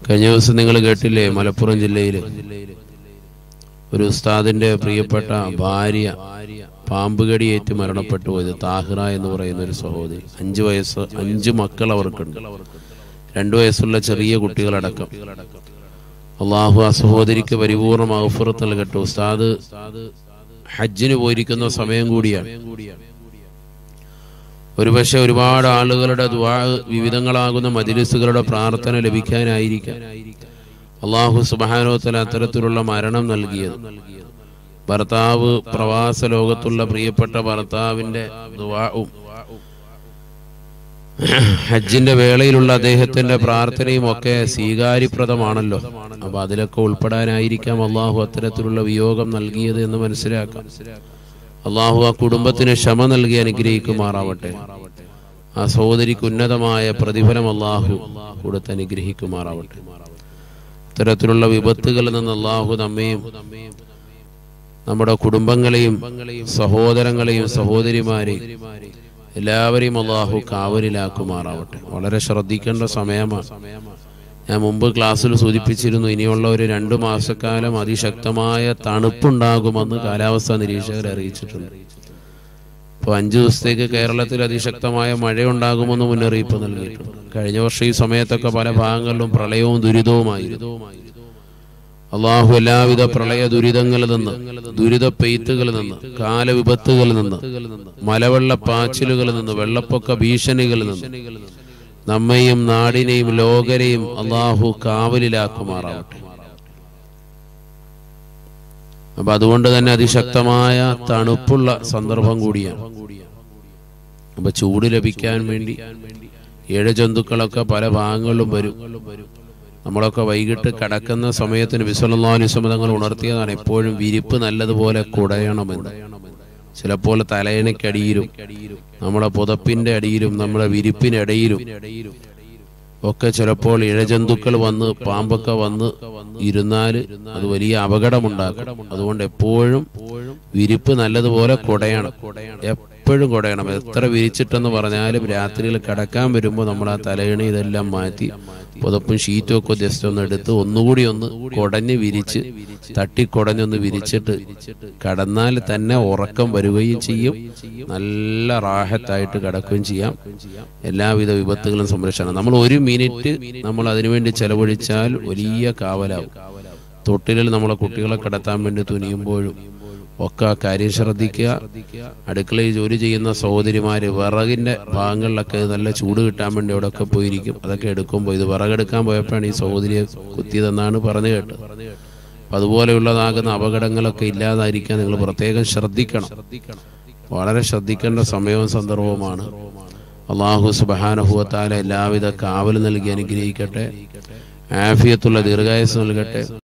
കഴിഞ്ഞ ദിവസം നിങ്ങൾ കേട്ടില്ലേ മലപ്പുറം ജില്ലയിൽ ഒരു ഉസ്താദിന്റെ പ്രിയപ്പെട്ട ഭാര്യ പാമ്പ് കടിയേറ്റ് മരണപ്പെട്ടു പോയത് താഹിറ എന്ന് പറയുന്ന ഒരു സഹോദരി അഞ്ചു വയസ്സ് അഞ്ച് മക്കൾ അവർക്കുണ്ട് രണ്ടു വയസ്സുള്ള ചെറിയ കുട്ടികളടക്കം അള്ളാഹു ആ സഹോദരിക്ക് പരിപൂർണ മഹഫുറത്ത് നൽകട്ടെ ഉസ്താദ് ഹജ്ജിന് പോയിരിക്കുന്ന സമയം കൂടിയാണ് ഒരുപക്ഷെ ഒരുപാട് ആളുകളുടെ ദുആ വിവിധങ്ങളാകുന്ന മജിലിസുകളുടെ പ്രാർത്ഥന ലഭിക്കാനായിരിക്കാം അള്ളാഹു സുബാനോത്തല അത്തരത്തിലുള്ള മരണം നൽകിയത് ഭർത്താവ് പ്രവാസ ലോകത്തുള്ള പ്രിയപ്പെട്ട ഭർത്താവിന്റെ ദുആവും ഹജ്ജിന്റെ വേളയിലുള്ള അദ്ദേഹത്തിന്റെ പ്രാർത്ഥനയും ഒക്കെ സ്വീകാര്യപ്രദമാണല്ലോ അപ്പൊ അതിലൊക്കെ ഉൾപ്പെടാനായിരിക്കാം അള്ളാഹു അത്തരത്തിലുള്ള വിയോഗം നൽകിയത് എന്ന് മനസ്സിലാക്കാം അള്ളാഹു ആ കുടുംബത്തിന് ക്ഷമ നൽകി അനുഗ്രഹിക്കുമാറാവട്ടെ ആ സഹോദരിക്ക് ഉന്നതമായ പ്രതിഫലം അള്ളാഹു കൊടുത്ത് അനുഗ്രഹിക്കുമാറാവട്ടെ ഇത്തരത്തിലുള്ള വിപത്തുകളിൽ നിന്ന് അള്ളാഹു നമ്മയും നമ്മുടെ കുടുംബങ്ങളെയും സഹോദരങ്ങളെയും സഹോദരിമാരെയും എല്ലാവരെയും അള്ളാഹു കാവലിലാക്കുമാറാവട്ടെ വളരെ ശ്രദ്ധിക്കേണ്ട സമയമാണ് ഞാൻ മുമ്പ് ക്ലാസ്സിൽ സൂചിപ്പിച്ചിരുന്നു ഇനിയുള്ള ഒരു രണ്ടു മാസക്കാലം അതിശക്തമായ തണുപ്പുണ്ടാകുമെന്ന് കാലാവസ്ഥാ നിരീക്ഷകർ അറിയിച്ചിട്ടുണ്ട് ഇപ്പോൾ അഞ്ചു ദിവസത്തേക്ക് കേരളത്തിൽ അതിശക്തമായ മഴയുണ്ടാകുമെന്ന് മുന്നറിയിപ്പ് നൽകിയിട്ടുണ്ട് കഴിഞ്ഞ വർഷം ഈ സമയത്തൊക്കെ പല ഭാഗങ്ങളിലും പ്രളയവും ദുരിതവുമായിരുന്നു അള്ളാഹു എല്ലാവിധ പ്രളയ ദുരിതങ്ങളിൽ നിന്ന് ദുരിത പെയ്ത്തുകളിൽ നിന്ന് കാലവിപത്തുകളിൽ നിന്ന് മലവെള്ള പാച്ചിലുകളിൽ നിന്ന് വെള്ളപ്പൊക്ക ഭീഷണികളിൽ നിന്ന് നമ്മയും നാടിനെയും ലോകരെയും അള്ളാഹു കാവലിലാക്കുമാറാവട്ടെ അപ്പൊ അതുകൊണ്ട് തന്നെ അതിശക്തമായ തണുപ്പുള്ള സന്ദർഭം കൂടിയാണ് അപ്പൊ ചൂട് ലഭിക്കാൻ വേണ്ടി ഏഴ് ജന്തുക്കളൊക്കെ പല ഭാഗങ്ങളിലും വരും നമ്മളൊക്കെ വൈകിട്ട് കിടക്കുന്ന സമയത്തിന് വിശ്വലാലിസ്വം തങ്ങൾ ഉണർത്തിയതാണ് എപ്പോഴും വിരിപ്പ് നല്ലതുപോലെ കുടയണമെന്ന് ചിലപ്പോൾ തലയണയ്ക്കടിയിലും നമ്മുടെ പുതപ്പിന്റെ അടിയിലും നമ്മുടെ വിരിപ്പിനിടയിലും ഒക്കെ ചിലപ്പോൾ ഇഴജന്തുക്കൾ വന്ന് പാമ്പൊക്കെ വന്ന് ഇരുന്നാൽ അത് വലിയ അപകടമുണ്ടാക്കും അതുകൊണ്ട് എപ്പോഴും വിരിപ്പ് നല്ലതുപോലെ കുടയണം എപ്പോഴും കുടയണം എത്ര വിരിച്ചിട്ടെന്ന് പറഞ്ഞാലും രാത്രിയിൽ കിടക്കാൻ വരുമ്പോൾ നമ്മൾ ആ തലയണി ഇതെല്ലാം മാറ്റി പുതപ്പും ഷീറ്റും ഒക്കെ ജസ്റ്റ് ഒന്ന് എടുത്ത് ഒന്നുകൂടി ഒന്ന് കുടഞ്ഞ് വിരിച്ച് തട്ടിക്കുടഞ്ഞൊന്ന് വിരിച്ചിട്ട് കടന്നാൽ തന്നെ ഉറക്കം വരികയും ചെയ്യും നല്ല റാഹത്തായിട്ട് കിടക്കുകയും ചെയ്യാം എല്ലാവിധ വിപത്തുകളും സംരക്ഷണം നമ്മൾ ഒരു മിനിറ്റ് നമ്മൾ അതിനുവേണ്ടി ചെലവഴിച്ചാൽ വലിയ കാവലാവും തൊട്ടിലിൽ നമ്മളെ കുട്ടികളെ കിടത്താൻ വേണ്ടി തുനിയുമ്പോഴും ഒക്കെ ആ കാര്യം ശ്രദ്ധിക്കുക അടുക്കളയിൽ ജോലി ചെയ്യുന്ന സഹോദരിമാര് വിറകിന്റെ ഭാഗങ്ങളിലൊക്കെ നല്ല ചൂട് കിട്ടാൻ വേണ്ടി അവിടെയൊക്കെ പോയിരിക്കും അതൊക്കെ എടുക്കുമ്പോൾ ഇത് വിറകെടുക്കാൻ പോയപ്പോഴാണ് ഈ സഹോദരിയെ കുത്തിയതെന്നാണ് പറഞ്ഞു കേട്ടത് അപ്പൊ അതുപോലെയുള്ളതാകുന്ന അപകടങ്ങളൊക്കെ ഇല്ലാതായിരിക്കാൻ നിങ്ങൾ പ്രത്യേകം ശ്രദ്ധിക്കണം വളരെ ശ്രദ്ധിക്കേണ്ട സമയവും സന്ദർഭവുമാണ് അള്ളാഹു സുബാനഹുവത്താല എല്ലാവിധ കാവൽ നൽകി അനുഗ്രഹിക്കട്ടെ ആഫിയത്തുള്ള ദീർഘായുസ് നൽകട്ടെ